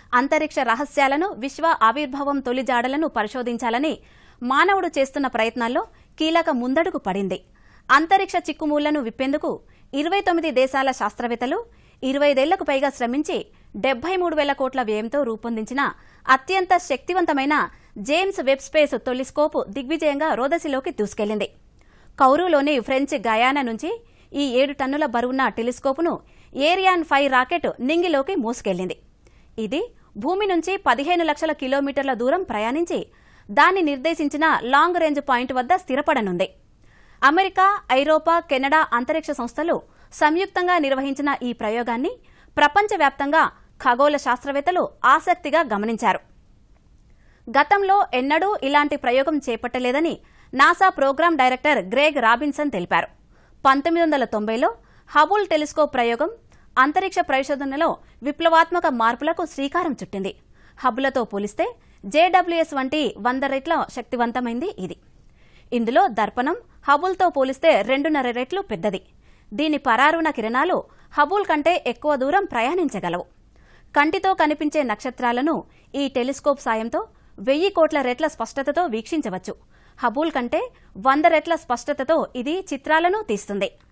అంతరిక్ష రహస్యాలను విశ్వ ఆవిర్భావం తొలి జాడలను పరిశోధించాలని మానవుడు చేస్తున్న ప్రయత్నాల్లో కీలక ముందడుగు పడింది అంతరిక్ష చిక్కుముళ్లను విప్పేందుకు ఇరవై తొమ్మిది దేశాల శాస్త్రవేత్తలు ఇరవైదేళ్లకు పైగా శ్రమించి డెబ్బై మూడు వేల కోట్ల వ్యయంతో రూపొందించిన అత్యంత శక్తివంతమైన జేమ్స్ వెబ్ స్పేస్ తొలిస్కోప్ దిగ్విజయంగా రోదసిలోకి దూసుకెళ్లింది కౌరులోని ఫ్రెంచ్ గయానా నుంచి ఈ ఏడు టన్నుల బరువున్న టెలిస్కోపును ఏరియాన్ ఫైవ్ రాకెట్ నింగిలోకి మోసుకెళ్లింది ఇది భూమి నుంచి పదిహేను లక్షల కిలోమీటర్ల దూరం ప్రయాణించి దాన్ని నిర్దేశించిన లాంగ్ రేంజ్ పాయింట్ వద్ద స్థిరపడనుంది అమెరికా ఐరోపా కెనడా అంతరిక్ష సంస్థలు సంయుక్తంగా నిర్వహించిన ఈ ప్రయోగాన్ని ప్రపంచవ్యాప్తంగా ఖగోళ శాస్త్రవేత్తలు ఆసక్తిగా గమనించారు గతంలో ఎన్నడూ ఇలాంటి ప్రయోగం చేపట్టలేదని NASA programme director Greg Robinson తెలిపారు పంతొమ్మిది వందల తొంభైలో హబుల్ టెలిస్కోప్ ప్రయోగం అంతరిక్ష పరిశోధనలో విప్లవాత్మక మార్పులకు శ్రీకారం చుట్టింది హబులతో పోలిస్తే జేడబ్ల్యూఎస్ వంటి వంద రెట్ల శక్తివంతమైంది ఇది ఇందులో దర్పణం హబుల్తో పోలిస్తే రెండున్నర రెట్లు పెద్దది దీని పరారుణ కిరణాలు హబుల్ కంటే ఎక్కువ దూరం ప్రయాణించగలవు కంటితో కనిపించే నక్షత్రాలను ఈ టెలిస్కోప్ సాయంతో వెయ్యి కోట్ల రెట్ల స్పష్టతతో వీక్షించవచ్చు హబూల్ కంటే వంద రెట్ల స్పష్టతతో ఇది చిత్రాలను తీస్తుంది